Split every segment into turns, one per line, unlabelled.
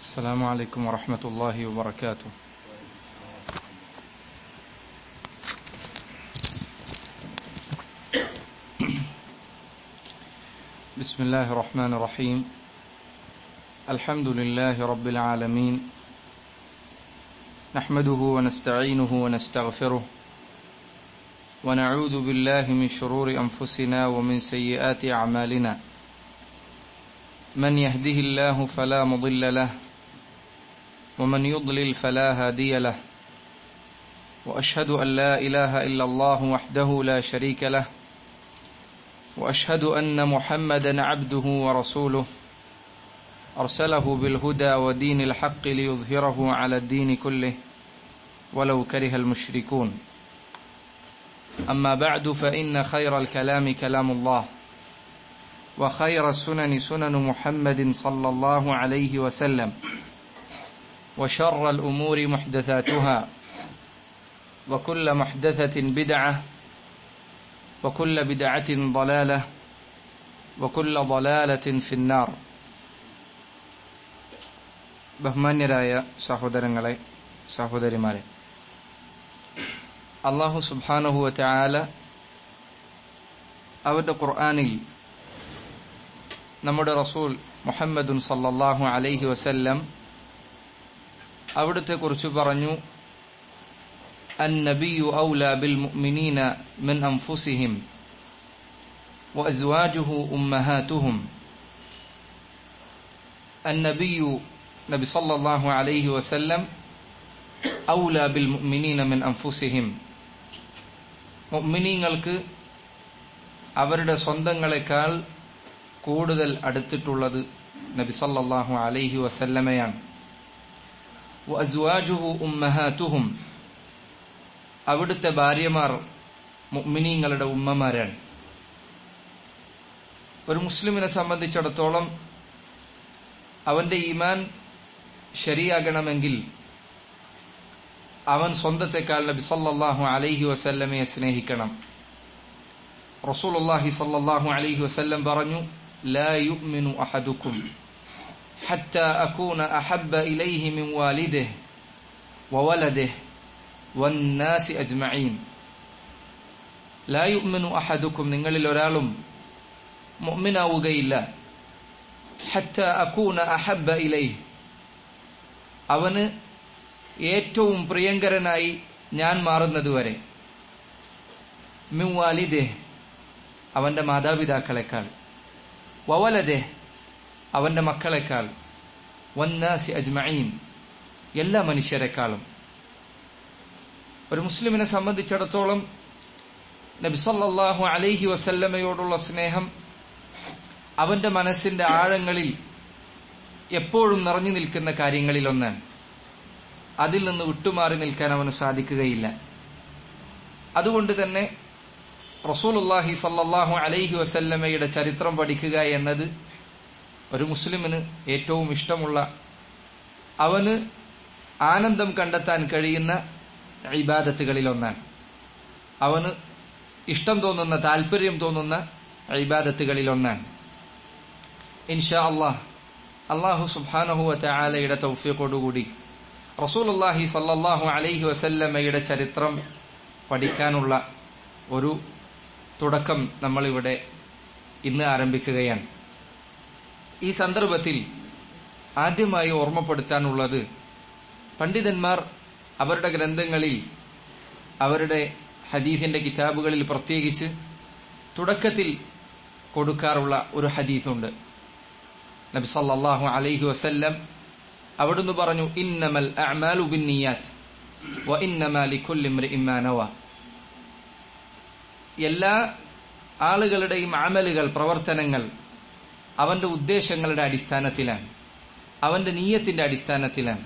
السلام عليكم ورحمة الله وبركاته بسم الله الرحمن الرحيم الحمد لله رب العالمين نحمده ونستعينه ونستغفره ونعوذ بالله من شرور أنفسنا ومن سيئات أعمالنا من يهده الله فلا مضل له ومن يضلل فلا هادي له واشهد ان لا اله الا الله وحده لا شريك له واشهد ان محمدا عبده ورسوله ارسله بالهدى ودين الحق ليظهره على الدين كله ولو كره المشركون اما بعد فان خير الكلام كلام الله وخير السنن سنن محمد صلى الله عليه وسلم وشر الأمور محدثاتها وكل محدثة بدعة وكل بدعة ضلالة وكل ضلالة في النار ബഹുമാന്യരായ സഹോദരങ്ങളെ സഹോദരിമാരെ അള്ളാഹു സുബാനഹുവ ചായാല അവരുടെ ഖുർആാനിൽ നമ്മുടെ റസൂൽ മുഹമ്മദുൻ സല്ലല്ലാഹു അലൈഹി വസല്ലം അവിടുത്തെ കുറിച്ച് പറഞ്ഞു النبي أولى بالمؤمنين من أنفسهم وأزواجه أمهاتهم النبي نبي صلى الله عليه وسلم أولى بالمؤمنين من أنفسهم മുഅ്മിനീങ്ങൾക്ക് അവരുടെ സ്വന്തങ്ങളെക്കാൾ കൂടുതൽ അടുത്തിട്ടുള്ളത് നബി സല്ലല്ലാഹു അലൈഹി വസല്ലമയാണ് വഅസ്വാജുഹു ഉമ്മഹാതുഹും അവിടുത്തെ ഭാര്യമാർ മുഅ്മിനീങ്ങളുടെ ഉമ്മമാരാണ് ഒരു മുസ്ലിമിനെ സംബന്ധിച്ചിടത്തോളം അവന്റെ ഈമാൻ ശരിയാകണമെങ്കിൽ അവൻ സ്വന്തത്തെക്കാൾ നബി സല്ലല്ലാഹു അലൈഹി വസല്ലമയെ സ്നേഹിക്കണം റസൂലുള്ളാഹി സല്ലല്ലാഹു അലൈഹി വസല്ലം പറഞ്ഞു لا يؤمن أحدكم حتى أكون أحب إليه من والده وولده والناس أجمعين لا يؤمن أحدكم നിങ്ങളിൽ ഒരാളും മുഅ്മിനാവുകയില്ല حتى أكون أحب إليه അവന് ഏറ്റവും പ്രിയങ്കരനായി ഞാൻ മാറുന്നതുവരെ മിൻ വാലിദെ അവന്റെ മാതാപിതാക്കളെക്കാൾ വവലതെ അവന്റെ മക്കളെക്കാൾ വന്നാസി അജ്മഈൻ എല്ലാ മനുഷ്യരെക്കാളും ഒരു മുസ്ലിമിനെ സംബന്ധിച്ചിടത്തോളം നബിസല്ലാഹു അലൈഹി വസല്ലമയോടുള്ള സ്നേഹം അവന്റെ മനസ്സിന്റെ ആഴങ്ങളിൽ എപ്പോഴും നിറഞ്ഞു നിൽക്കുന്ന കാര്യങ്ങളിലൊന്നാണ് അതിൽ നിന്ന് വിട്ടുമാറി നിൽക്കാൻ അവന് സാധിക്കുകയില്ല അതുകൊണ്ട് തന്നെ റസൂലുല്ലാഹി സല്ലാഹു അലൈഹി വസല്ലമയുടെ ചരിത്രം പഠിക്കുക എന്നത് ഒരു മുസ്ലിമിന് ഏറ്റവും ഇഷ്ടമുള്ള അവന് ആനന്ദം കണ്ടെത്താൻ കഴിയുന്ന ഇബാദത്തുകളിലൊന്നാണ് അവന് ഇഷ്ടം തോന്നുന്ന താല്പര്യം തോന്നുന്ന ഇബാദത്തുകളിലൊന്നാണ് ഇൻഷാ അള്ളാഹ് അള്ളാഹു സുബാനഹുവ ചായാലയുടെ തൗഫിയോടുകൂടി റസൂലുല്ലാഹി സല്ലാഹു അലൈഹി വസല്ലമയുടെ ചരിത്രം പഠിക്കാനുള്ള ഒരു തുടക്കം നമ്മളിവിടെ ഇന്ന് ആരംഭിക്കുകയാണ് ഈ സന്ദർഭത്തിൽ ആദ്യമായി ഓർമ്മപ്പെടുത്താനുള്ളത് പണ്ഡിതന്മാർ അവരുടെ ഗ്രന്ഥങ്ങളിൽ അവരുടെ ഹദീസിന്റെ കിതാബുകളിൽ പ്രത്യേകിച്ച് തുടക്കത്തിൽ കൊടുക്കാറുള്ള ഒരു ഹദീസുണ്ട് നബി സല്ലല്ലാഹു അലൈഹി വസല്ലം അവിടുന്ന് പറഞ്ഞു ഇന്നമൽ അഅമാലു ബിന്നിയാത്ത് വ ഇന്നമാ ലികുല്ലി ഇംറിഇൻ മാ നവ എല്ലാ ആളുകളുടെയും അമലുകൾ പ്രവർത്തനങ്ങൾ അവന്റെ ഉദ്ദേശങ്ങളുടെ അടിസ്ഥാനത്തിലാണ് അവന്റെ നീയത്തിന്റെ അടിസ്ഥാനത്തിലാണ്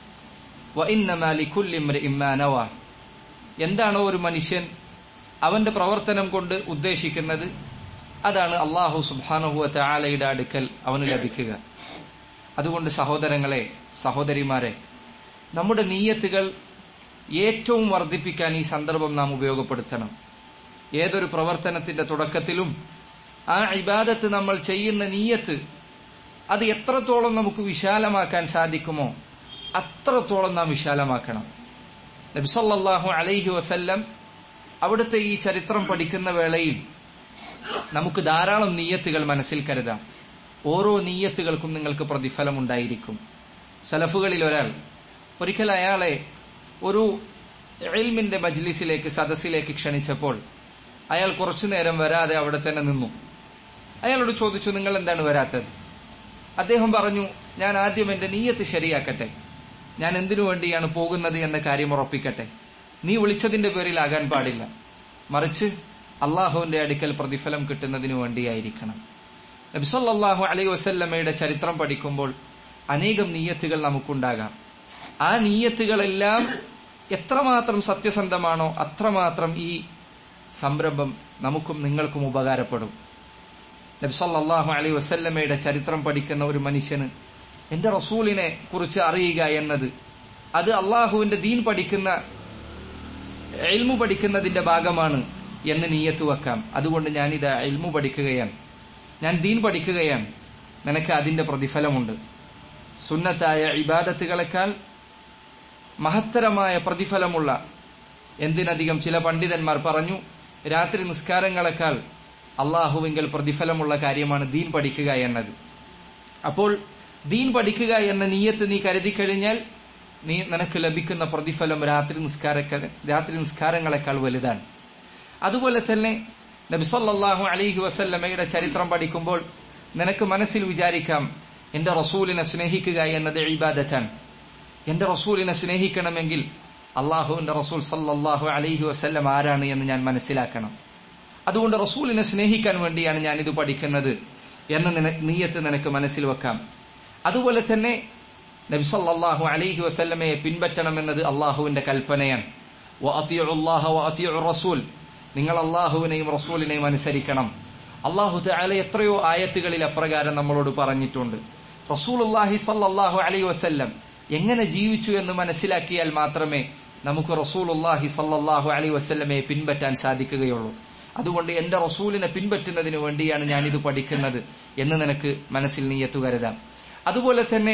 എന്താണോ ഒരു മനുഷ്യൻ അവന്റെ പ്രവർത്തനം കൊണ്ട് ഉദ്ദേശിക്കുന്നത് അതാണ് അള്ളാഹു സുബാനുഹുവ ആലയുടെ അടുക്കൽ അവന് ലഭിക്കുക അതുകൊണ്ട് സഹോദരങ്ങളെ സഹോദരിമാരെ നമ്മുടെ നീയത്തുകൾ ഏറ്റവും വർദ്ധിപ്പിക്കാൻ ഈ സന്ദർഭം നാം ഉപയോഗപ്പെടുത്തണം ഏതൊരു പ്രവർത്തനത്തിന്റെ തുടക്കത്തിലും ആ ഇബാദത്ത് നമ്മൾ ചെയ്യുന്ന നീയത്ത് അത് എത്രത്തോളം നമുക്ക് വിശാലമാക്കാൻ സാധിക്കുമോ അത്രത്തോളം നാം വിശാലമാക്കണം നബിസല്ലാഹു അലൈഹി വസല്ലം അവിടുത്തെ ഈ ചരിത്രം പഠിക്കുന്ന വേളയിൽ നമുക്ക് ധാരാളം നീയത്തുകൾ മനസ്സിൽ കരുതാം ഓരോ നീയത്തുകൾക്കും നിങ്ങൾക്ക് പ്രതിഫലം ഉണ്ടായിരിക്കും സലഫുകളിൽ ഒരാൾ ഒരിക്കൽ അയാളെ ഒരു എൽമിന്റെ മജ്ലിസിലേക്ക് സദസ്സിലേക്ക് ക്ഷണിച്ചപ്പോൾ അയാൾ കുറച്ചു നേരം വരാതെ അവിടെ തന്നെ നിന്നു അയാളോട് ചോദിച്ചു നിങ്ങൾ എന്താണ് വരാത്തത് അദ്ദേഹം പറഞ്ഞു ഞാൻ ആദ്യം എന്റെ നീയത്ത് ശരിയാക്കട്ടെ ഞാൻ എന്തിനു വേണ്ടിയാണ് പോകുന്നത് എന്ന കാര്യം ഉറപ്പിക്കട്ടെ നീ വിളിച്ചതിന്റെ പേരിലാകാൻ പാടില്ല മറിച്ച് അള്ളാഹുവിന്റെ അടുക്കൽ പ്രതിഫലം കിട്ടുന്നതിനു വേണ്ടിയായിരിക്കണം നബിസല്ലാഹു അലൈ വസല്ലമ്മയുടെ ചരിത്രം പഠിക്കുമ്പോൾ അനേകം നീയത്തുകൾ നമുക്കുണ്ടാകാം ആ നീയത്തുകളെല്ലാം എത്രമാത്രം സത്യസന്ധമാണോ അത്രമാത്രം ഈ സംരംഭം നമുക്കും നിങ്ങൾക്കും ഉപകാരപ്പെടും നബ്സല്ലാഹു അലൈ വസല്ലമ്മയുടെ ചരിത്രം പഠിക്കുന്ന ഒരു മനുഷ്യന് എന്റെ റസൂലിനെ കുറിച്ച് അറിയുക എന്നത് അത് അള്ളാഹുവിന്റെ ദീൻ പഠിക്കുന്ന എൽമു പഠിക്കുന്നതിന്റെ ഭാഗമാണ് എന്ന് നീയത്ത് വെക്കാം അതുകൊണ്ട് ഞാനിത് എൽമു പഠിക്കുകയാണ് ഞാൻ ദീൻ പഠിക്കുകയാണ് നിനക്ക് അതിന്റെ പ്രതിഫലമുണ്ട് സുന്നത്തായ ഇബാദത്തുകളെക്കാൾ മഹത്തരമായ പ്രതിഫലമുള്ള എന്തിനധികം ചില പണ്ഡിതന്മാർ പറഞ്ഞു രാത്രി നിസ്കാരങ്ങളെക്കാൾ അള്ളാഹുവിങ്കൽ പ്രതിഫലമുള്ള കാര്യമാണ് ദീൻ പഠിക്കുക എന്നത് അപ്പോൾ ദീൻ പഠിക്കുക എന്ന നീയത്ത് നീ കരുതി കഴിഞ്ഞാൽ നീ നിനക്ക് ലഭിക്കുന്ന പ്രതിഫലം രാത്രി നിസ്കാര രാത്രി നിസ്കാരങ്ങളെക്കാൾ വലുതാണ് അതുപോലെ തന്നെ നബിസല്ലാഹു അലൈഹി വസല്ലമയുടെ ചരിത്രം പഠിക്കുമ്പോൾ നിനക്ക് മനസ്സിൽ വിചാരിക്കാം എന്റെ റസൂലിനെ സ്നേഹിക്കുക എന്നത് ഇബാദത്താണ് എന്റെ റസൂലിനെ സ്നേഹിക്കണമെങ്കിൽ അള്ളാഹുവിന്റെ റസൂൽ സല്ലാഹു അലൈഹി വസല്ലം ആരാണ് എന്ന് ഞാൻ മനസ്സിലാക്കണം അതുകൊണ്ട് റസൂലിനെ സ്നേഹിക്കാൻ വേണ്ടിയാണ് ഞാൻ ഇത് പഠിക്കുന്നത് എന്ന് നീയത്ത് നിനക്ക് മനസ്സിൽ വെക്കാം അതുപോലെ തന്നെ നബി സല്ലല്ലാഹു അലൈഹി വസല്ലമയെ പിൻപറ്റണമെന്നത് അള്ളാഹുവിന്റെ കൽപ്പനയാണ് റസൂൽ നിങ്ങൾ അള്ളാഹുവിനെയും റസൂലിനെയും അനുസരിക്കണം അള്ളാഹു തആല എത്രയോ ആയത്തുകളിൽ അപ്രകാരം നമ്മളോട് പറഞ്ഞിട്ടുണ്ട് റസൂലുള്ളാഹി സല്ലല്ലാഹു അലൈഹി വസല്ലം എങ്ങനെ ജീവിച്ചു എന്ന് മനസ്സിലാക്കിയാൽ മാത്രമേ നമുക്ക് റസൂലുള്ളാഹി സല്ലല്ലാഹു അലൈഹി വസല്ലമയെ പിൻപറ്റാൻ സാധിക്കുകയുള്ളൂ അതുകൊണ്ട് എന്റെ റസൂലിനെ പിൻപറ്റുന്നതിന് വേണ്ടിയാണ് ഞാൻ ഇത് പഠിക്കുന്നത് എന്ന് നിനക്ക് മനസ്സിൽ നീയത്തു കരുതാം അതുപോലെ തന്നെ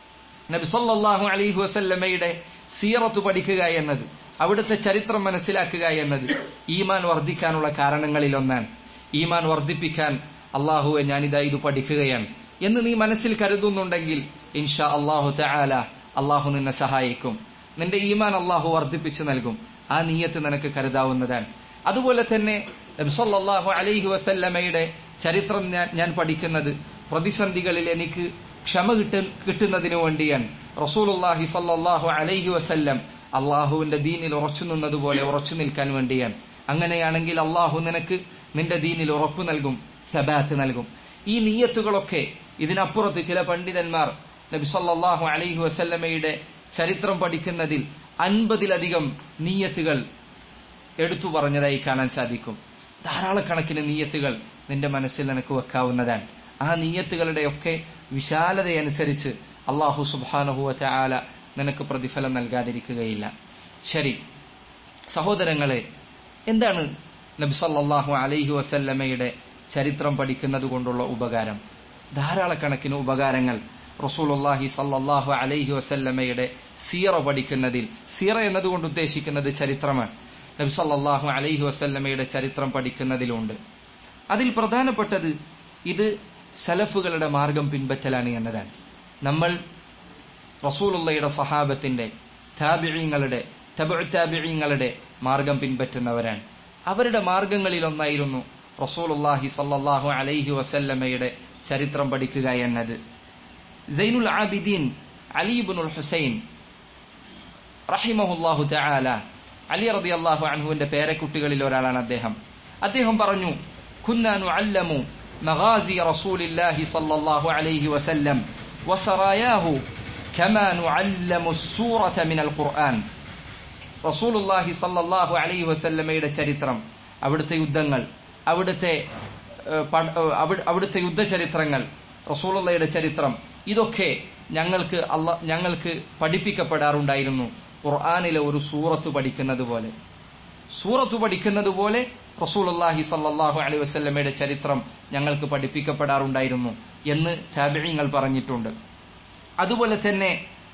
നബി സല്ലല്ലാഹു അലൈഹി വസല്ലമയുടെ സീറത്ത് പഠിക്കുക എന്നത് അവിടുത്തെ ചരിത്രം മനസ്സിലാക്കുക എന്നത് ഈമാൻ വർദ്ധിക്കാനുള്ള കാരണങ്ങളിൽ ഒന്നാണ് ഈമാൻ വർദ്ധിപ്പിക്കാൻ അള്ളാഹുവെ ഞാനിതാ ഇത് പഠിക്കുകയാണ് എന്ന് നീ മനസ്സിൽ കരുതുന്നുണ്ടെങ്കിൽ ഇൻഷാ അള്ളാഹു തആല അള്ളാഹു നിന്നെ സഹായിക്കും നിന്റെ ഈമാൻ അള്ളാഹു വർദ്ധിപ്പിച്ചു നൽകും ആ നീയത്ത് നിനക്ക് കരുതാവുന്നതാണ് അതുപോലെ തന്നെ നബ്സല്ലാഹു അലൈഹി വസല്ലമയുടെ ചരിത്രം ഞാൻ ഞാൻ പഠിക്കുന്നത് പ്രതിസന്ധികളിൽ എനിക്ക് ക്ഷമ കിട്ട കിട്ടുന്നതിനു വേണ്ടിയാണ് റസൂലുല്ലാഹി സല്ലാഹു അലൈഹി വസല്ലം അള്ളാഹുവിന്റെ ദീനിൽ ഉറച്ചു നിന്നതുപോലെ ഉറച്ചു നിൽക്കാൻ വേണ്ടിയാണ് അങ്ങനെയാണെങ്കിൽ അള്ളാഹു നിനക്ക് നിന്റെ ദീനിൽ ഉറപ്പു നൽകും സബാത്ത് നൽകും ഈ നീയത്തുകളൊക്കെ ഇതിനപ്പുറത്ത് ചില പണ്ഡിതന്മാർ നബി സല്ലാഹു അലൈഹി വസല്ലമയുടെ ചരിത്രം പഠിക്കുന്നതിൽ അൻപതിലധികം നീയത്തുകൾ എടുത്തു പറഞ്ഞതായി കാണാൻ സാധിക്കും ധാരാളക്കണക്കിന് നീയത്തുകൾ നിന്റെ മനസ്സിൽ നിനക്ക് വെക്കാവുന്നതാണ് ആ നീയത്തുകളുടെയൊക്കെ വിശാലതയനുസരിച്ച് അള്ളാഹു സുബാനഹുവ ആല നിനക്ക് പ്രതിഫലം നൽകാതിരിക്കുകയില്ല ശരി സഹോദരങ്ങളെ എന്താണ് നബ്സല്ലാഹു അലൈഹി വസല്ലമയുടെ ചരിത്രം പഠിക്കുന്നത് കൊണ്ടുള്ള ഉപകാരം ധാരാളക്കണക്കിന് ഉപകാരങ്ങൾ റസൂലുള്ളാഹി സല്ലല്ലാഹു അലൈഹി വസല്ലമയുടെ സീറ പഠിക്കുന്നതിൽ സീറ എന്നതുകൊണ്ട് ഉദ്ദേശിക്കുന്നത് ചരിത്രമാണ് നബി സല്ലല്ലാഹു അലൈഹി വസല്ലമയുടെ ചരിത്രം പഠിക്കുന്നതിലുണ്ട് അതിൽ പ്രധാനപ്പെട്ടത് ഇത് സലഫുകളുടെ മാർഗം പിൻപറ്റലാണ് എന്നതാണ് നമ്മൾ റസൂലുള്ളയുടെ സഹാബത്തിന്റെ താബിഴീങ്ങളുടെ താബിഴീങ്ങളുടെ മാർഗം പിൻപറ്റുന്നവരാണ് അവരുടെ മാർഗങ്ങളിൽ ഒന്നായിരുന്നു റസൂലുള്ളാഹി സല്ലല്ലാഹു അലൈഹി വസല്ലമയുടെ ചരിത്രം പഠിക്കുക എന്നത് സൈനുൽ ആബിദീൻ അലീബുൽ ഹുസൈൻ റഹിമഹുല്ലാഹു തആല അലി റളിയല്ലാഹു അൻഹുവിന്റെ പേരക്കുട്ടികളിൽ ഒരാളാണ് അദ്ദേഹം അദ്ദേഹം പറഞ്ഞു കുന്നാ നുഅല്ലമു മഗാസി റസൂലില്ലാഹി സല്ലല്ലാഹു അലൈഹി വസല്ലം വസറായാഹു കമാ നുഅല്ലമു സൂറത മിനൽ ഖുർആൻ റസൂലുള്ളാഹി സല്ലല്ലാഹു അലൈഹി വസല്ലമയുടെ ചരിത്രം അവിടുത്തെ യുദ്ധങ്ങൾ അവിടുത്തെ അവിടുത്തെ യുദ്ധചരിത്രങ്ങൾ റസൂലുള്ളയുടെ ചരിത്രം ഇതൊക്കെ ഞങ്ങൾക്ക് അല്ല ഞങ്ങൾക്ക് പഠിപ്പിക്കപ്പെടാറുണ്ടായിരുന്നു ഖുർആാനിലെ ഒരു സൂറത്ത് പഠിക്കുന്നത് പോലെ സൂറത്ത് പഠിക്കുന്നത് പോലെ റസൂലുള്ളാഹി സല്ലല്ലാഹു അലൈഹി വസല്ലമയുടെ ചരിത്രം ഞങ്ങൾക്ക് പഠിപ്പിക്കപ്പെടാറുണ്ടായിരുന്നു എന്ന് താബിഈങ്ങൾ പറഞ്ഞിട്ടുണ്ട് അതുപോലെ തന്നെ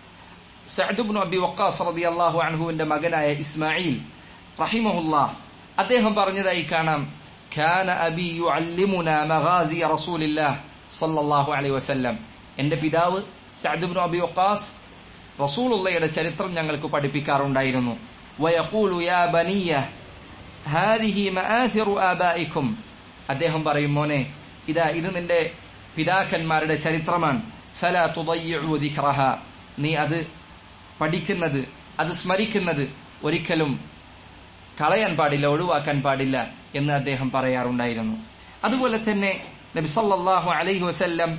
സഅദുബ്നു അബി വക്കാസ് റളിയല്ലാഹു അൻഹുവിന്റെ മകനായ ഇസ്മായിൽ റഹിമഹുല്ലാ അദ്ദേഹം പറഞ്ഞതായി കാണാം كان أبي يعلمنا مغازي رسول الله صلى الله عليه وسلم എന്റെ പിതാവ് സഅദുബ്നു അബി വക്കാസ് റസൂലുള്ളയുടെ ചരിത്രം ഞങ്ങൾക്ക് പഠിപ്പിക്കാറുണ്ടായിരുന്നു വയഖൂലു യാ ബനിയ ഹാദിഹി മആഥിറു ആബായിക്കും അദ്ദേഹം പറയും മോനെ ഇതാ ഇത് നിന്റെ പിതാക്കന്മാരുടെ ചരിത്രമാണ് ഫലാ തുദയ്യിഉ ദിക്റഹ നീ അത് പഠിക്കുന്നത് അത് സ്മരിക്കുന്നത് ഒരിക്കലും കളയാൻ പാടില്ല ഒഴിവാക്കാൻ പാടില്ല എന്ന് അദ്ദേഹം പറയാറുണ്ടായിരുന്നു അതുപോലെ തന്നെ നബി സല്ലല്ലാഹു അലൈഹി വസല്ലം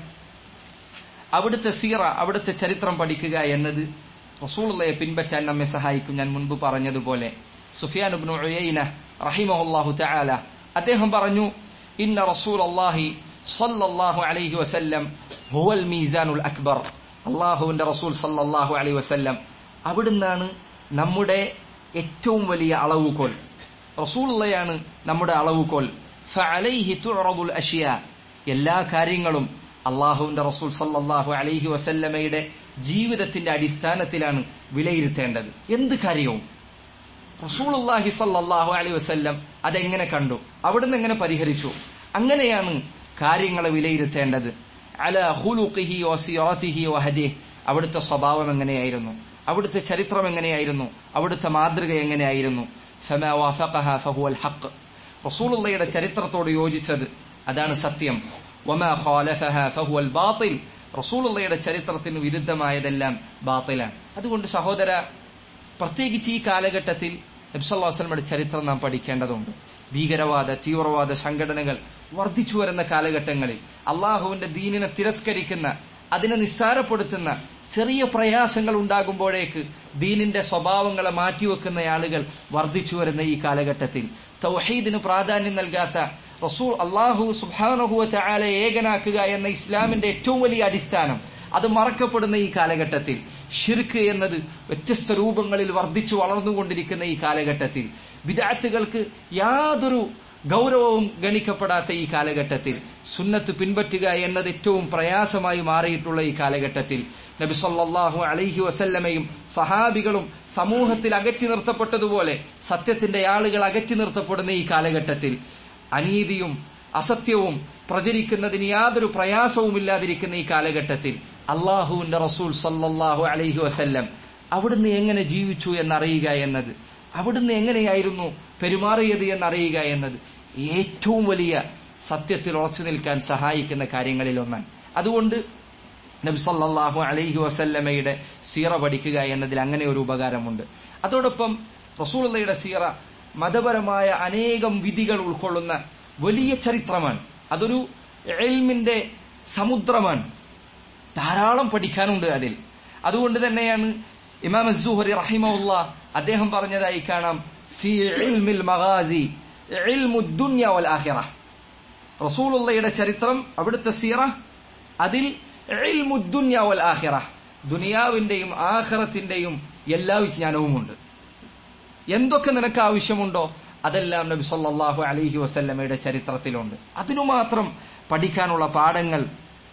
അവിടുത്തെ സീറ അവിടുത്തെ ചരിത്രം പഠിക്കുക എന്നത് റസൂലുള്ളയെ പിൻപറ്റാൻ നമ്മെ സഹായിക്കും ഞാൻ മുൻപ് പറഞ്ഞതുപോലെ സുഫിയാൻ ഇബ്നു ഉയൈന റഹിമഹുല്ലാഹു തആല അദ്ദേഹം പറഞ്ഞു ഇന്ന റസൂലല്ലാഹി സല്ലല്ലാഹു അലൈഹി വസല്ലം ഹുവൽ മീസാനുൽ അക്ബർ അള്ളാഹുവിന്റെ റസൂൽ സല്ലല്ലാഹു അലൈഹി വസല്ലം അവിടുന്നാണ് നമ്മുടെ ഏറ്റവും വലിയ അളവുകോൽ റസൂലുള്ളയാണ് നമ്മുടെ അളവുകോൽ ഫഅലൈഹി തുഅറദുൽ അഷിയ എല്ലാ കാര്യങ്ങളും അള്ളാഹുവിന്റെ റസൂൽ സല്ലല്ലാഹു അലൈഹി വസല്ലമയുടെ ജീവിതത്തിന്റെ അടിസ്ഥാനത്തിലാണ് വിലയിരുത്തേണ്ടത് എന്ത് കാര്യവും റസൂലുള്ളാഹി സല്ലല്ലാഹു അലൈഹി വസല്ലം അതെങ്ങനെ കണ്ടു അവിടുന്ന് എങ്ങനെ പരിഹരിച്ചു അങ്ങനെയാണ് കാര്യങ്ങളെ വിലയിരുത്തേണ്ടത് അല ഹുലുഖിഹി വസീറത്തിഹി വഹദിഹി അവിടുത്തെ സ്വഭാവം എങ്ങനെയായിരുന്നു അവിടുത്തെ ചരിത്രം എങ്ങനെയായിരുന്നു അവിടുത്തെ മാതൃക എങ്ങനെയായിരുന്നു ഫമാ വാഫഖഹ ഫഹുവൽ ഹഖ് റസൂലുള്ളയുടെ ചരിത്രത്തോട് യോജിച്ചത് അതാണ് സത്യം വമാ ഖാലഫഹ ഫഹുവൽ ബാത്തിൽ റസൂലുള്ളയുടെ ചരിത്രത്തിന് വിരുദ്ധമായതെല്ലാം ബാത്തിലാണ് അതുകൊണ്ട് സഹോദര പ്രത്യേകിച്ച് ഈ കാലഘട്ടത്തിൽ നബ്സല്ലാസ്ലമയുടെ ചരിത്രം നാം പഠിക്കേണ്ടതുണ്ട് ഭീകരവാദ തീവ്രവാദ സംഘടനകൾ വർദ്ധിച്ചു വരുന്ന കാലഘട്ടങ്ങളിൽ അള്ളാഹുവിന്റെ ദീനിനെ തിരസ്കരിക്കുന്ന അതിനെ നിസ്സാരപ്പെടുത്തുന്ന ചെറിയ പ്രയാസങ്ങൾ ഉണ്ടാകുമ്പോഴേക്ക് ദീനിന്റെ സ്വഭാവങ്ങളെ മാറ്റിവെക്കുന്ന ആളുകൾ വർദ്ധിച്ചു വരുന്ന ഈ കാലഘട്ടത്തിൽ തൗഹീദിന് പ്രാധാന്യം നൽകാത്ത റസൂൽ അള്ളാഹു സുബാനഹുവ ചായാലെ ഏകനാക്കുക എന്ന ഇസ്ലാമിന്റെ ഏറ്റവും വലിയ അടിസ്ഥാനം അത് മറക്കപ്പെടുന്ന ഈ കാലഘട്ടത്തിൽ ഷിർക്ക് എന്നത് വ്യത്യസ്ത രൂപങ്ങളിൽ വർദ്ധിച്ചു വളർന്നുകൊണ്ടിരിക്കുന്ന ഈ കാലഘട്ടത്തിൽ വിദാർത്ഥികൾക്ക് യാതൊരു ഗൗരവവും ഗണിക്കപ്പെടാത്ത ഈ കാലഘട്ടത്തിൽ സുന്നത്ത് പിൻപറ്റുക എന്നത് ഏറ്റവും പ്രയാസമായി മാറിയിട്ടുള്ള ഈ കാലഘട്ടത്തിൽ നബി സല്ലല്ലാഹു അലൈഹി വസല്ലമയും സഹാബികളും സമൂഹത്തിൽ അകറ്റി നിർത്തപ്പെട്ടതുപോലെ സത്യത്തിന്റെ ആളുകൾ അകറ്റി നിർത്തപ്പെടുന്ന ഈ കാലഘട്ടത്തിൽ അനീതിയും അസത്യവും പ്രചരിക്കുന്നതിന് യാതൊരു പ്രയാസവുമില്ലാതിരിക്കുന്ന ഈ കാലഘട്ടത്തിൽ അള്ളാഹുവിന്റെ റസൂൽ സല്ലല്ലാഹു അലൈഹി വസല്ലം അവിടുന്ന് എങ്ങനെ ജീവിച്ചു എന്നറിയുക എന്നത് അവിടുന്ന് എങ്ങനെയായിരുന്നു പെരുമാറിയത് എന്നറിയുക എന്നത് ഏറ്റവും വലിയ സത്യത്തിൽ ഉറച്ചു നിൽക്കാൻ സഹായിക്കുന്ന കാര്യങ്ങളിൽ ഒന്നാണ് അതുകൊണ്ട് നബി സല്ലല്ലാഹു അലൈഹി വസല്ലമയുടെ സീറ പഠിക്കുക എന്നതിൽ അങ്ങനെ ഒരു ഉപകാരമുണ്ട് അതോടൊപ്പം റസൂലുള്ളയുടെ സീറ മതപരമായ അനേകം വിധികൾ ഉൾക്കൊള്ളുന്ന വലിയ ചരിത്രമാണ് അതൊരു എൽമിന്റെ സമുദ്രമാണ് ധാരാളം പഠിക്കാനുണ്ട് അതിൽ അതുകൊണ്ട് തന്നെയാണ് ഇമാം അസ്സുഹരി റഹിമുള്ള അദ്ദേഹം പറഞ്ഞതായി കാണാം ഫി ഇൽമിൽ മഗാസി ഇൽമു ദുനിയ വൽ ആഖിറ റസൂലുള്ളയുടെ ചരിത്രം അവിടുത്തെ സീറ അതിൽ ഇൽമു ദുനിയ വൽ ആഖിറ ദുനിയാവിന്റെയും ആഖിറത്തിന്റെയും എല്ലാ വിജ്ഞാനവുമുണ്ട് എന്തൊക്കെ നിനക്ക് ആവശ്യമുണ്ടോ അതെല്ലാം നബി സല്ലല്ലാഹു അലൈഹി വസല്ലമയുടെ ചരിത്രത്തിലുണ്ട് അതിനു മാത്രം പഠിക്കാനുള്ള പാഠങ്ങൾ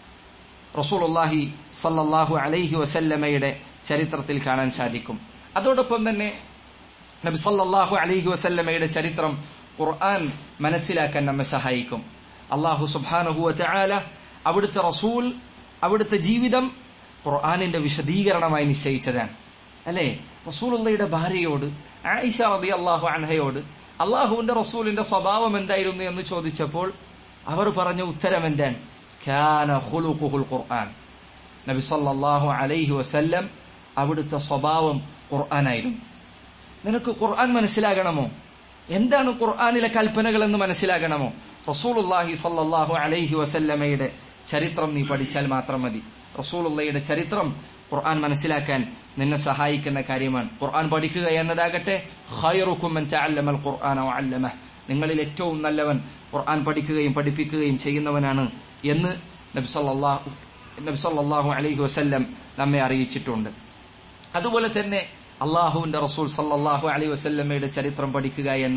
റസൂലുള്ളാഹി സല്ലല്ലാഹു അലൈഹി വസല്ലമയുടെ ചരിത്രത്തിൽ കാണാൻ സാധിക്കും അതോടൊപ്പം തന്നെ നബി സല്ലല്ലാഹു അലൈഹി വസല്ലമയുടെ ചരിത്രം ഖുർആൻ മനസ്സിലാക്കാൻ നമ്മെ സഹായിക്കും അള്ളാഹു സുബ്ഹാനഹു വതആല അവിടുത്തെ റസൂൽ അവിടുത്തെ ജീവിതം ഖുർആനിന്റെ വിശദീകരണമായി നിശ്ചയിച്ചതാണ് അല്ലേ റസൂലുള്ളയുടെ ഭാര്യയോട് ആയിഷ റളിയല്ലാഹു അൻഹയോട് അള്ളാഹുവിന്റെ റസൂലിന്റെ സ്വഭാവം എന്തായിരുന്നു എന്ന് ചോദിച്ചപ്പോൾ അവർ പറഞ്ഞ ഉത്തരം എന്താണ് കാന ഖുലുഖുൽ ഖുർആൻ നബി സല്ലല്ലാഹു അലൈഹി വസല്ലം അവിടുത്തെ സ്വഭാവം ഖുർആനായിരുന്നു നിനക്ക് ഖുർആൻ മനസ്സിലാകണമോ എന്താണ് ഖുർആനിലെ കൽപ്പനകൾ എന്ന് മനസ്സിലാകണമോ റസൂലുള്ളാഹി സല്ലല്ലാഹു അലൈഹി വസല്ലമയുടെ ചരിത്രം നീ പഠിച്ചാൽ മാത്രം മതി റസൂലുള്ളയുടെ ചരിത്രം ഖുർആൻ മനസ്സിലാക്കാൻ നിന്നെ സഹായിക്കുന്ന കാര്യമാണ് ഖുർആൻ പഠിക്കുക എന്നതാകട്ടെ ഖൈറുക്കും മൻ തഅല്ലമൽ ഖുർആന വഅല്ലമഹ നിങ്ങളിൽ ഏറ്റവും നല്ലവൻ ഖുർആൻ പഠിക്കുകയും പഠിപ്പിക്കുകയും ചെയ്യുന്നവനാണ് എന്ന് നബി സല്ലല്ലാഹു നബി സല്ലല്ലാഹു അലൈഹി വസല്ലം നമ്മെ അറിയിച്ചിട്ടുണ്ട് അതുപോലെ തന്നെ അള്ളാഹുവിന്റെ റസൂൽ സല്ലല്ലാഹു അലൈഹി വസല്ലമയുടെ ചരിത്രം പഠിക്കുക എന്നത്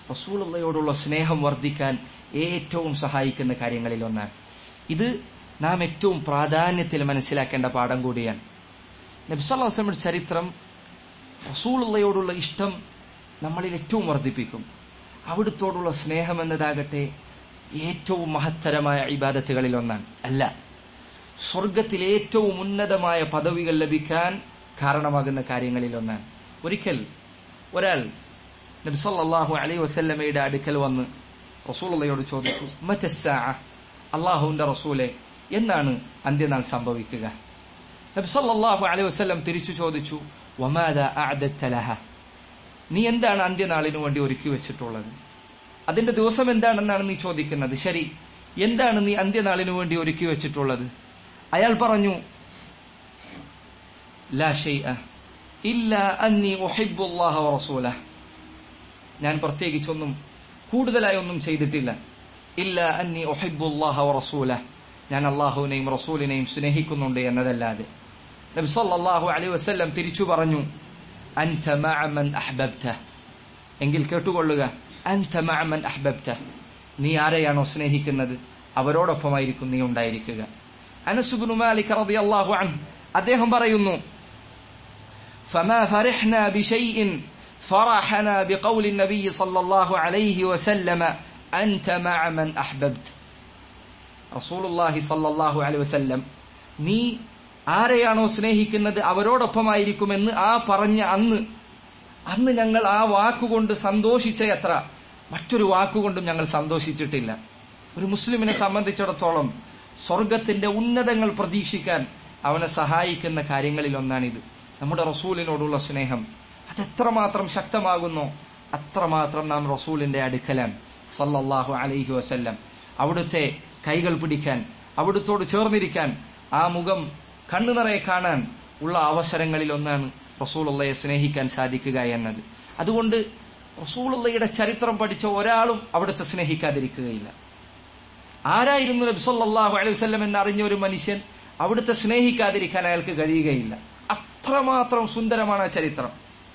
റസൂലുള്ളയോടുള്ള സ്നേഹം വർദ്ധിക്കാൻ ഏറ്റവും സഹായിക്കുന്ന കാര്യങ്ങളിൽ ഒന്നാണ് ഇത് നാം ഏറ്റവും പ്രാധാന്യത്തിൽ മനസ്സിലാക്കേണ്ട പാഠം കൂടിയാണ് നബ്സല്ലാസ്ലമിന്റെ ചരിത്രം റസൂലുള്ളയോടുള്ള ഇഷ്ടം നമ്മളിൽ ഏറ്റവും വർദ്ധിപ്പിക്കും അവിടുത്തോടുള്ള സ്നേഹം എന്നതാകട്ടെ ഏറ്റവും മഹത്തരമായ ഇബാദത്തുകളിൽ ഒന്നാണ് അല്ല സ്വർഗത്തിൽ ഏറ്റവും ഉന്നതമായ പദവികൾ ലഭിക്കാൻ കാരണമാകുന്ന കാര്യങ്ങളിൽ ഒന്നാണ് ഒരിക്കൽ ഒരാൾ നബ്സല്ലാഹു അലൈ വസല്ലമയുടെ അടുക്കൽ വന്ന് റസൂലുള്ളയോട് ചോദിച്ചു മറ്റസാ അള്ളാഹുവിന്റെ റസൂലെ എന്നാണ് അന്ത്യനാൾ സംഭവിക്കുക നബ്സല്ലാഹു അലൈ വസ്ല്ലം തിരിച്ചു ചോദിച്ചു വമാദ അഅദത്തലഹ നീ എന്താണ് അന്ത്യനാളിനു വേണ്ടി ഒരുക്കി വെച്ചിട്ടുള്ളത് അതിന്റെ ദിവസം എന്താണെന്നാണ് നീ ചോദിക്കുന്നത് ശരി എന്താണ് നീ അന്ത്യനാളിനു വേണ്ടി ഒരുക്കി വെച്ചിട്ടുള്ളത് അയാൾ പറഞ്ഞു ലാ ഷൈഅ ഇല്ല അന്നി ഉഹിബ്ബുല്ലാഹ വറസൂല ഞാൻ പ്രത്യേകിച്ചൊന്നും കൂടുതലായി ഒന്നും ചെയ്തിട്ടില്ല ഇല്ല അന്നി ഉഹിബ്ബുല്ലാഹ വറസൂല ഞാൻ അള്ളാഹുവിനെയും റസൂലിനെയും സ്നേഹിക്കുന്നുണ്ട് എന്നതല്ലാതെ നബി സല്ലല്ലാഹു അലൈഹി വസല്ലം തിരിച്ചു പറഞ്ഞു അൻത മഅമൻ അഹ്ബബ്ത എങ്കിൽ കേട്ടുകൊള്ളുക അൻത മഅമൻ അഹ്ബബ്ത നീ ആരെയാണോ സ്നേഹിക്കുന്നത് അവരോടൊപ്പമായിരിക്കും നീ ഉണ്ടായിരിക്കുക അനസുബ്നു മാലിക് റളിയല്ലാഹു അൻഹു അദ്ദേഹം പറയുന്നു فما فرحنا بشيء فرحنا بقول النبي صلى الله عليه وسلم أنت مع من أحببت رسول الله صلى الله عليه وسلم നീ ആരെയാണോ സ്നേഹിക്കുന്നത് അവരോടൊപ്പമായിരിക്കുമെന്ന് ആ പറഞ്ഞ അന്ന് അന്ന് ഞങ്ങൾ ആ വാക്കുകൊണ്ട് സന്തോഷിച്ച എത്ര മറ്റൊരു വാക്കുകൊണ്ടും ഞങ്ങൾ സന്തോഷിച്ചിട്ടില്ല ഒരു മുസ്ലിമിനെ സംബന്ധിച്ചിടത്തോളം സ്വർഗത്തിന്റെ ഉന്നതങ്ങൾ പ്രതീക്ഷിക്കാൻ അവനെ സഹായിക്കുന്ന കാര്യങ്ങളിൽ ഒന്നാണിത് നമ്മുടെ റസൂലിനോടുള്ള സ്നേഹം അതെത്രമാത്രം ശക്തമാകുന്നോ അത്രമാത്രം നാം റസൂലിന്റെ അടുക്കലാണ് സല്ലല്ലാഹു അലൈഹി വസല്ലം അവിടുത്തെ കൈകൾ പിടിക്കാൻ അവിടുത്തോട് ചേർന്നിരിക്കാൻ ആ മുഖം കണ്ണു നിറയെ കാണാൻ ഉള്ള അവസരങ്ങളിൽ ഒന്നാണ് റസൂലുള്ളയെ സ്നേഹിക്കാൻ സാധിക്കുക എന്നത് അതുകൊണ്ട് റസൂലുള്ളയുടെ ചരിത്രം പഠിച്ച ഒരാളും അവിടുത്തെ സ്നേഹിക്കാതിരിക്കുകയില്ല ആരായിരുന്നു നബി സല്ലല്ലാഹു അലൈഹി വസല്ലം എന്ന് അറിഞ്ഞ ഒരു മനുഷ്യൻ അവിടുത്തെ സ്നേഹിക്കാതിരിക്കാൻ അയാൾക്ക് കഴിയുകയില്ല അത്രമാത്രം സുന്ദരമാണ് ആ ചരിത്രം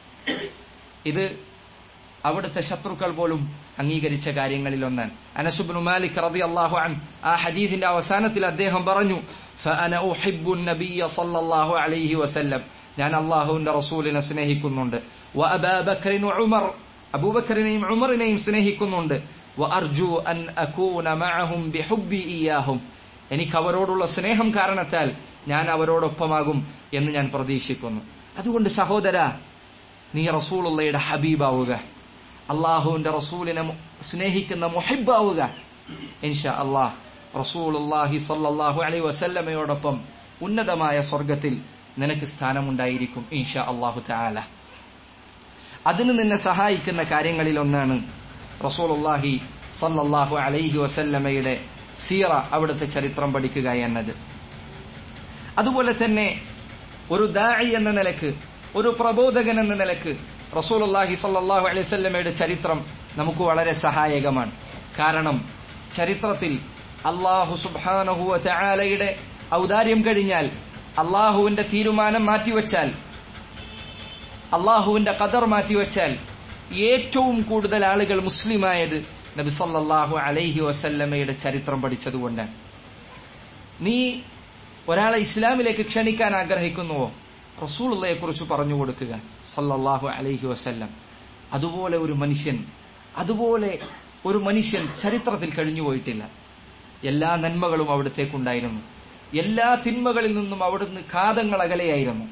ഇത് അവിടുത്തെ ശത്രുക്കൾ പോലും അംഗീകരിച്ച കാര്യങ്ങളിൽ ഒന്നാണ് അനസുബ്നു മാലിക് റളിയല്ലാഹു അൻ ആ ഹദീസിന്റെ അവസാനത്തിൽ അദ്ദേഹം പറഞ്ഞു فأنا أحب النبي صلى الله عليه وسلم ഞാൻ അള്ളാഹുവിന്റെ റസൂലിനെ സ്നേഹിക്കുന്നുണ്ട് وأبا بكر وعمر അബൂബക്കറിനെയും ഉമറിനെയും സ്നേഹിക്കുന്നുണ്ട് وأرجو أن أكون معهم بحبي إياهم എനിക്ക് അവരോടുള്ള സ്നേഹം കാരണത്താൽ ഞാൻ അവരോടൊപ്പമാകും എന്ന് ഞാൻ പ്രതീക്ഷിക്കുന്നു അതുകൊണ്ട് സഹോദര നീ റസൂലുള്ളയുടെ ഹബീബാവുക അള്ളാഹുവിന്റെ റസൂലിനെ സ്നേഹിക്കുന്ന മുഹിബാവുക ഇൻഷാ അള്ളാഹ് റസൂലുള്ളാഹി സല്ലല്ലാഹു അലൈഹി വസല്ലമയോടൊപ്പം ഉന്നതമായ സ്വർഗത്തിൽ നിനക്ക് സ്ഥാനമുണ്ടായിരിക്കും ഇൻഷാ അള്ളാഹു തആല അതിന് നിന്നെ സഹായിക്കുന്ന കാര്യങ്ങളിൽ ഒന്നാണ് റസൂലുള്ളാഹി സല്ലല്ലാഹു അലൈഹി വസല്ലമയുടെ സീറ അവിടുത്തെ ചരിത്രം പഠിക്കുക എന്നത് അതുപോലെ തന്നെ ഒരു ദാഇ എന്ന നിലക്ക് ഒരു പ്രബോധകൻ എന്ന നിലക്ക് റസൂലുള്ളാഹി സല്ലല്ലാഹു അലൈഹി വസല്ലമയുടെ ചരിത്രം നമുക്ക് വളരെ സഹായകമാണ് കാരണം ചരിത്രത്തിൽ അള്ളാഹു സുബ്ഹാനഹു വതആലയുടെ ഔദാര്യം കഴിഞ്ഞാൽ അള്ളാഹുവിന്റെ തീരുമാനം മാറ്റിവെച്ചാൽ അള്ളാഹുവിന്റെ കദർ മാറ്റിവെച്ചാൽ ഏറ്റവും കൂടുതൽ ആളുകൾ മുസ്ലിമായത് നബി സല്ലല്ലാഹു അലൈഹി വസല്ലമയുടെ ചരിത്രം പഠിച്ചതുകൊണ്ടാണ് നീ ഒരാളെ ഇസ്ലാമിലേക്ക് ക്ഷണിക്കാൻ ആഗ്രഹിക്കുന്നുവോ റസൂലുള്ളയെ കുറിച്ച് പറഞ്ഞു കൊടുക്കുക സല്ലല്ലാഹു അലൈഹി വസല്ലം അതുപോലെ ഒരു മനുഷ്യൻ അതുപോലെ ഒരു മനുഷ്യൻ ചരിത്രത്തിൽ കഴിഞ്ഞുപോയിട്ടില്ല എല്ലാ നന്മകളും അവിടത്തേക്കുണ്ടായിരുന്നു എല്ലാ തിന്മകളിൽ നിന്നും അവിടുന്ന് കാതങ്ങൾ അകലെയായിരുന്നു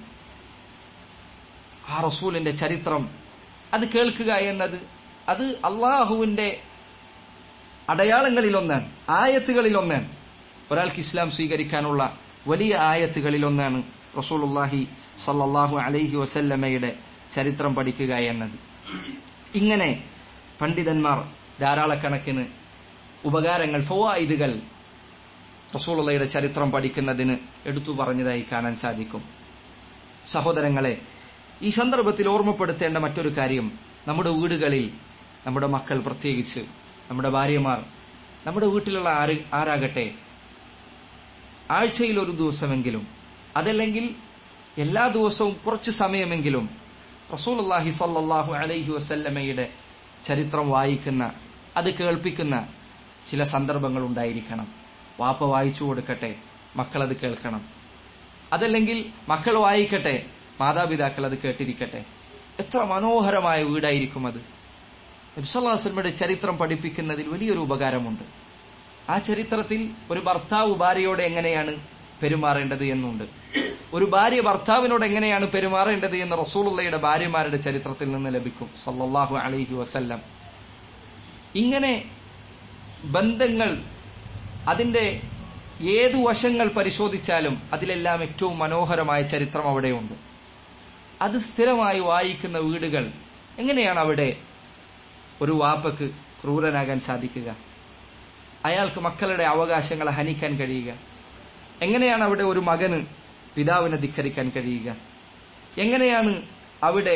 ആ റസൂലിന്റെ ചരിത്രം അത് കേൾക്കുക എന്നത് അത് അള്ളാഹുവിന്റെ അടയാളങ്ങളിൽ ഒന്നാണ് ആയത്തുകളിൽ ഒന്നാണ് ഒരാൾക്ക് ഇസ്ലാം സ്വീകരിക്കാനുള്ള വലിയ ആയത്തുകളിൽ ഒന്നാണ് റസൂലുള്ളാഹി സല്ലല്ലാഹു അലൈഹി വസല്ലമയുടെ ചരിത്രം പഠിക്കുക എന്നത് ഇങ്ങനെ പണ്ഡിതന്മാർ ധാരാളക്കണക്കിന് ഉപകാരങ്ങൾ ഫവായിദുകൾ റസൂലുള്ളയുടെ ചരിത്രം പഠിക്കുന്നതിന് എടുത്തു പറഞ്ഞതായി കാണാൻ സാധിക്കും സഹോദരങ്ങളെ ഈ സന്ദർഭത്തിൽ ഓർമ്മപ്പെടുത്തേണ്ട മറ്റൊരു കാര്യം നമ്മുടെ വീടുകളിൽ നമ്മുടെ മക്കൾ പ്രത്യേകിച്ച് നമ്മുടെ ഭാര്യമാർ നമ്മുടെ വീട്ടിലുള്ള ആര് ആരാകട്ടെ ആഴ്ചയിൽ ഒരു ദിവസമെങ്കിലും അതല്ലെങ്കിൽ എല്ലാ ദിവസവും കുറച്ച് സമയമെങ്കിലും റസൂലുള്ളാഹി സല്ലല്ലാഹു അലൈഹി വസല്ലമയുടെ ചരിത്രം വായിക്കുന്ന അത് കേൾപ്പിക്കുന്ന ചില സന്ദർഭങ്ങൾ ഉണ്ടായിരിക്കണം വാപ്പ വായിച്ചു കൊടുക്കട്ടെ മക്കൾ അത് കേൾക്കണം അതല്ലെങ്കിൽ മക്കൾ വായിക്കട്ടെ മാതാപിതാക്കൾ അത് കേട്ടിരിക്കട്ടെ എത്ര മനോഹരമായ വീടായിരിക്കും അത് നബ്സല്ലാസ്ലമയുടെ ചരിത്രം പഠിപ്പിക്കുന്നതിൽ വലിയൊരു ഉപകാരമുണ്ട് ആ ചരിത്രത്തിൽ ഒരു ഭർത്താവ് ഭാര്യയോട് എങ്ങനെയാണ് പെരുമാറേണ്ടത് എന്നുണ്ട് ഒരു ഭാര്യ ഭർത്താവിനോട് എങ്ങനെയാണ് പെരുമാറേണ്ടത് എന്ന് റസൂലുള്ളയുടെ ഭാര്യമാരുടെ ചരിത്രത്തിൽ നിന്ന് ലഭിക്കും സല്ലല്ലാഹു അലൈഹി വസല്ലം ഇങ്ങനെ ബന്ധങ്ങൾ അതിന്റെ ഏതു വശങ്ങൾ പരിശോധിച്ചാലും അതിലെല്ലാം ഏറ്റവും മനോഹരമായ ചരിത്രം അവിടെയുണ്ട് അത് സ്ഥിരമായി വായിക്കുന്ന വീടുകൾ എങ്ങനെയാണ് അവിടെ ഒരു വാപ്പക്ക് ക്രൂരനാകാൻ സാധിക്കുക അയാൾക്ക് മക്കളുടെ അവകാശങ്ങളെ ഹനിക്കാൻ കഴിയുക എങ്ങനെയാണ് അവിടെ ഒരു മകന് പിതാവിനെ ധിക്കരിക്കാൻ കഴിയുക എങ്ങനെയാണ് അവിടെ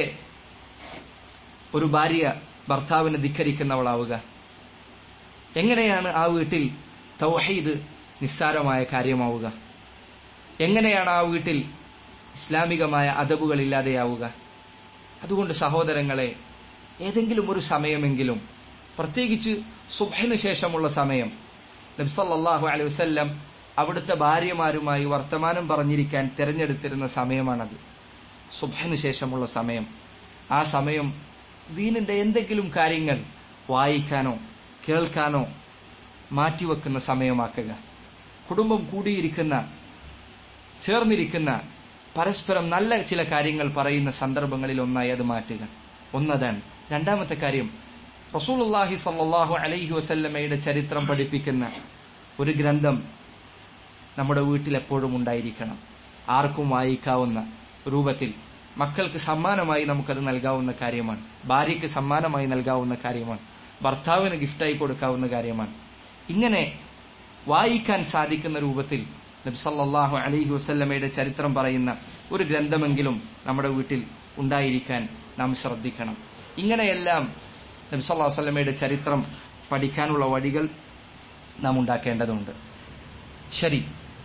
ഒരു ഭാര്യ ഭർത്താവിനെ ധിക്കരിക്കുന്നവളാവുക എങ്ങനെയാണ് ആ വീട്ടിൽ തൗഹീദ് നിസ്സാരമായ കാര്യമാവുക എങ്ങനെയാണ് ആ വീട്ടിൽ ഇസ്ലാമികമായ അതബുകൾ ഇല്ലാതെയാവുക അതുകൊണ്ട് സഹോദരങ്ങളെ ഏതെങ്കിലും ഒരു സമയമെങ്കിലും പ്രത്യേകിച്ച് സുബഹിന് ശേഷമുള്ള സമയം നബ്സല്ലാഹു അലൈഹി വസല്ലം അവിടുത്തെ ഭാര്യമാരുമായി വർത്തമാനം പറഞ്ഞിരിക്കാൻ തിരഞ്ഞെടുത്തിരുന്ന സമയമാണത് സുബഹിന് ശേഷമുള്ള സമയം ആ സമയം ദീനിന്റെ എന്തെങ്കിലും കാര്യങ്ങൾ വായിക്കാനോ കേൾക്കാനോ മാറ്റിവെക്കുന്ന സമയമാക്കുക കുടുംബം കൂടിയിരിക്കുന്ന ചേർന്നിരിക്കുന്ന പരസ്പരം നല്ല ചില കാര്യങ്ങൾ പറയുന്ന സന്ദർഭങ്ങളിൽ ഒന്നായി അത് മാറ്റുക ഒന്നതാണ് രണ്ടാമത്തെ കാര്യം റസൂലുള്ളാഹി സല്ലല്ലാഹു അലൈഹി വസല്ലമയുടെ ചരിത്രം പഠിപ്പിക്കുന്ന ഒരു ഗ്രന്ഥം നമ്മുടെ വീട്ടിൽ എപ്പോഴും ഉണ്ടായിരിക്കണം ആർക്കും വായിക്കാവുന്ന രൂപത്തിൽ മക്കൾക്ക് സമ്മാനമായി നമുക്കത് നൽകാവുന്ന കാര്യമാണ് ഭാര്യയ്ക്ക് സമ്മാനമായി നൽകാവുന്ന കാര്യമാണ് ഭർത്താവിന് ഗിഫ്റ്റായി കൊടുക്കാവുന്ന കാര്യമാണ് ഇങ്ങനെ വായിക്കാൻ സാധിക്കുന്ന രൂപത്തിൽ നബി സല്ലല്ലാഹു അലൈഹി വസല്ലമയുടെ ചരിത്രം പറയുന്ന ഒരു ഗ്രന്ഥമെങ്കിലും നമ്മുടെ വീട്ടിൽ ഉണ്ടായിരിക്കാൻ നാം ശ്രദ്ധിക്കണം ഇങ്ങനെയെല്ലാം നബി സല്ലല്ലാഹു അലൈഹി വസല്ലമയുടെ ചരിത്രം പഠിക്കാനുള്ള വഴികൾ നാം ഉണ്ടാക്കേണ്ടതുണ്ട് ശരി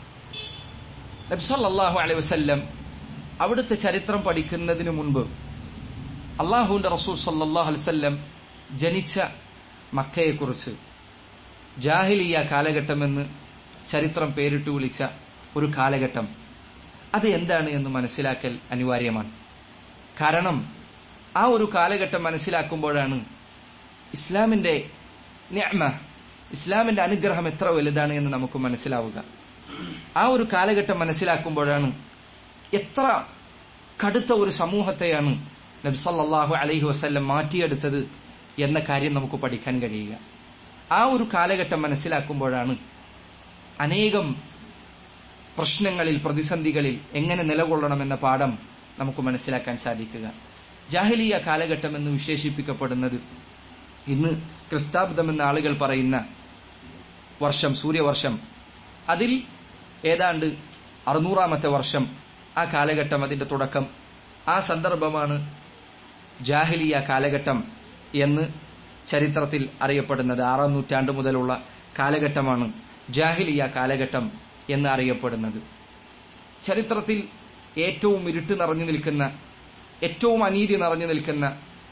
നബി സല്ലല്ലാഹു അലൈഹി വസല്ലം അവിടുത്തെ ചരിത്രം പഠിക്കുന്നതിന് മുൻപ് അള്ളാഹുവിന്റെ റസൂൽ സല്ലല്ലാഹു അലൈഹി വസല്ലം ജനിച്ച മക്കയെക്കുറിച്ച് ജാഹിലിയ കാലഘട്ടമെന്ന് ചരിത്രം പേരിട്ട് വിളിച്ച ഒരു കാലഘട്ടം അത് എന്താണ് എന്ന് മനസ്സിലാക്കൽ അനിവാര്യമാണ് കാരണം ആ ഒരു കാലഘട്ടം മനസ്സിലാക്കുമ്പോഴാണ് ഇസ്ലാമിന്റെ നിഅമ ഇസ്ലാമിന്റെ അനുഗ്രഹം എത്ര വലുതാണ് എന്ന് നമുക്ക് മനസ്സിലാവുക ആ ഒരു കാലഘട്ടം മനസ്സിലാക്കുമ്പോഴാണ് എത്ര കടുത്ത ഒരു സമൂഹത്തെയാണ് നബ്സല്ലാഹു അലൈഹി വസ്ല്ലം മാറ്റിയെടുത്തത് എന്ന കാര്യം നമുക്ക് പഠിക്കാൻ കഴിയുക ആ ഒരു കാലഘട്ടം മനസ്സിലാക്കുമ്പോഴാണ് അനേകം പ്രശ്നങ്ങളിൽ പ്രതിസന്ധികളിൽ എങ്ങനെ നിലകൊള്ളണമെന്ന പാഠം നമുക്ക് മനസ്സിലാക്കാൻ സാധിക്കുക ജാഹിലിയ കാലഘട്ടം എന്ന് വിശേഷിപ്പിക്കപ്പെടുന്നത് ഇന്ന് ക്രിസ്താബ്ദം എന്ന ആളുകൾ പറയുന്ന വർഷം സൂര്യവർഷം അതിൽ ഏതാണ്ട് അറുന്നൂറാമത്തെ വർഷം ആ കാലഘട്ടം അതിന്റെ തുടക്കം ആ സന്ദർഭമാണ് ജാഹിലിയ കാലഘട്ടം എന്ന് ചരിത്രത്തിൽ അറിയപ്പെടുന്നത് ആറാം നൂറ്റാണ്ട് മുതലുള്ള കാലഘട്ടമാണ് ജാഹിലിയ കാലഘട്ടം എന്ന് അറിയപ്പെടുന്നത് ചരിത്രത്തിൽ ഏറ്റവും ഇരുട്ട് നിറഞ്ഞു നിൽക്കുന്ന ഏറ്റവും അനീതി നിറഞ്ഞു നിൽക്കുന്ന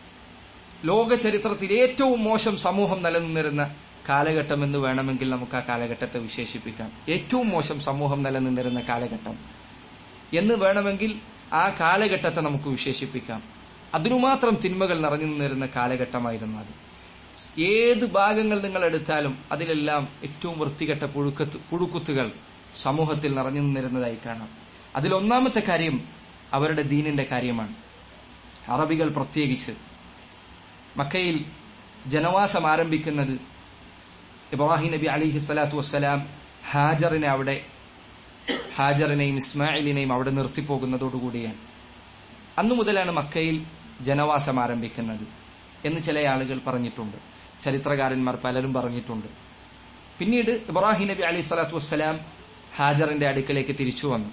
ലോക ചരിത്രത്തിൽ ഏറ്റവും മോശം സമൂഹം നിലനിന്നിരുന്ന കാലഘട്ടം എന്ന് വേണമെങ്കിൽ നമുക്ക് ആ കാലഘട്ടത്തെ വിശേഷിപ്പിക്കാം ഏറ്റവും മോശം സമൂഹം നിലനിന്നിരുന്ന കാലഘട്ടം എന്ന് വേണമെങ്കിൽ ആ കാലഘട്ടത്തെ നമുക്ക് വിശേഷിപ്പിക്കാം അതിനുമാത്രം തിന്മകൾ നിറഞ്ഞു നിന്നിരുന്ന കാലഘട്ടമായിരുന്നു അത് ഏത് ഭാഗങ്ങൾ നിങ്ങൾ എടുത്താലും അതിലെല്ലാം ഏറ്റവും വൃത്തികെട്ട പുഴുക്കത്ത് പുഴുക്കുത്തുകൾ സമൂഹത്തിൽ നിറഞ്ഞു നിന്നിരുന്നതായി കാണാം അതിലൊന്നാമത്തെ കാര്യം അവരുടെ ദീനിന്റെ കാര്യമാണ് അറബികൾ പ്രത്യേകിച്ച് മക്കയിൽ ജനവാസം ആരംഭിക്കുന്നത് ഇബ്രാഹിം നബി അലിഹി സ്വലാത്തു വസ്സലാം ഹാജറിനെ അവിടെ ഹാജറിനെയും ഇസ്മായിലിനെയും അവിടെ നിർത്തിപ്പോകുന്നതോടുകൂടിയാണ് അന്നു മുതലാണ് മക്കയിൽ ജനവാസം ആരംഭിക്കുന്നത് എന്ന് ചില ആളുകൾ പറഞ്ഞിട്ടുണ്ട് ചരിത്രകാരന്മാർ പലരും പറഞ്ഞിട്ടുണ്ട് പിന്നീട് ഇബ്രാഹിം നബി അലി സ്വലാത്തു വസ്സലാം ഹാജറിന്റെ അടുക്കലേക്ക് തിരിച്ചു വന്നു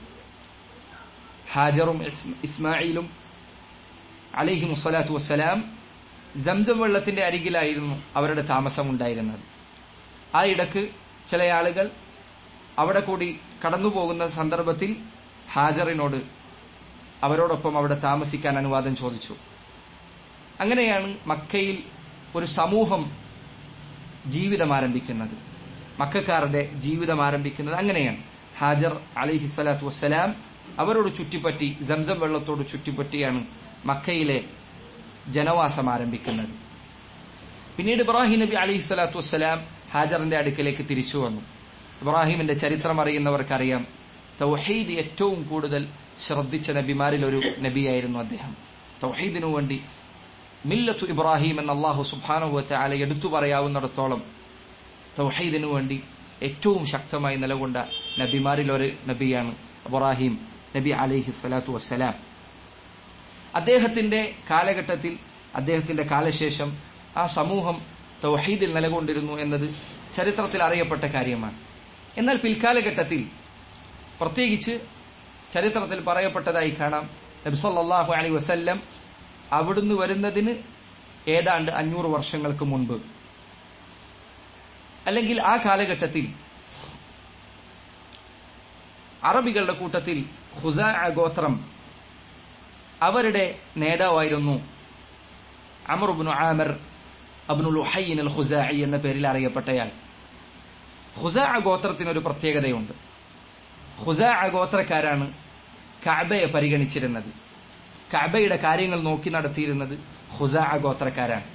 ഹാജറും ഇസ്മായിലും അലിഹി മുസ്സലാത്തു വസ്സലാം സംസം വെള്ളത്തിന്റെ അരികിലായിരുന്നു അവരുടെ താമസം ഉണ്ടായിരുന്നത് ആ ഇടക്ക് ചില ആളുകൾ അവിടെ കൂടി കടന്നുപോകുന്ന സന്ദർഭത്തിൽ ഹാജറിനോട് അവരോടൊപ്പം അവിടെ താമസിക്കാൻ അനുവാദം ചോദിച്ചു അങ്ങനെയാണ് മക്കയിൽ ഒരു സമൂഹം ജീവിതം ആരംഭിക്കുന്നത് മക്കാരുടെ ജീവിതം ആരംഭിക്കുന്നത് അങ്ങനെയാണ് ഹാജർ അലിഹി സ്വലാത്തു വസ്സലാം അവരോട് ചുറ്റിപ്പറ്റി സംസം വെള്ളത്തോട് ചുറ്റിപ്പറ്റിയാണ് മക്കയിലെ ജനവാസം ആരംഭിക്കുന്നത് പിന്നീട് ഇബ്രാഹിം നബി അലിഹി സ്വലാത്തു വസ്സലാം ഹാജറിന്റെ അടുക്കലേക്ക് തിരിച്ചു വന്നു ഇബ്രാഹിമിന്റെ ചരിത്രം അറിയുന്നവർക്കറിയാം തൗഹീദ് ഏറ്റവും കൂടുതൽ ശ്രദ്ധിച്ച നബിമാരിൽ ഒരു നബിയായിരുന്നു അദ്ദേഹം തൗഹീദിനു വേണ്ടി മില്ലത്തു ഇബ്രാഹിം എന്ന അള്ളാഹു സുബാനുവറ്റ അല എടുത്തു പറയാവുന്നിടത്തോളം തൗഹീദിനു വേണ്ടി ഏറ്റവും ശക്തമായി നിലകൊണ്ട നബിമാരിൽ ഒരു നബിയാണ് ഇബ്രാഹിം നബി അലൈഹി സ്വലാത്തു വസ്സലാം അദ്ദേഹത്തിന്റെ കാലഘട്ടത്തിൽ അദ്ദേഹത്തിന്റെ കാലശേഷം ആ സമൂഹം തൗഹീദിൽ നിലകൊണ്ടിരുന്നു എന്നത് ചരിത്രത്തിൽ അറിയപ്പെട്ട കാര്യമാണ് എന്നാൽ പിൽക്കാലഘട്ടത്തിൽ പ്രത്യേകിച്ച് ചരിത്രത്തിൽ പറയപ്പെട്ടതായി കാണാം നബ്സല്ലാഹു അലൈ വസല്ലം അവിടുന്ന് വരുന്നതിന് ഏതാണ്ട് അഞ്ഞൂറ് വർഷങ്ങൾക്ക് മുൻപ് അല്ലെങ്കിൽ ആ കാലഘട്ടത്തിൽ അറബികളുടെ കൂട്ടത്തിൽ ഹുസാ ഗോത്രം അവരുടെ നേതാവായിരുന്നു അമറുബിനു ആമർ അബ്നുൽ ഉഹയ്യൻ അൽ ഖുസാഇ എന്ന പേരിൽ അറിയപ്പെട്ടയാൾ ഖുസാ ഗോത്രത്തിനൊരു പ്രത്യേകതയുണ്ട് ഖുസാ ഗോത്രക്കാരാണ് കഅബയെ പരിഗണിച്ചിരുന്നത് കഅബയുടെ കാര്യങ്ങൾ നോക്കി നടത്തിയിരുന്നത് ഖുസാ ഗോത്രക്കാരാണ്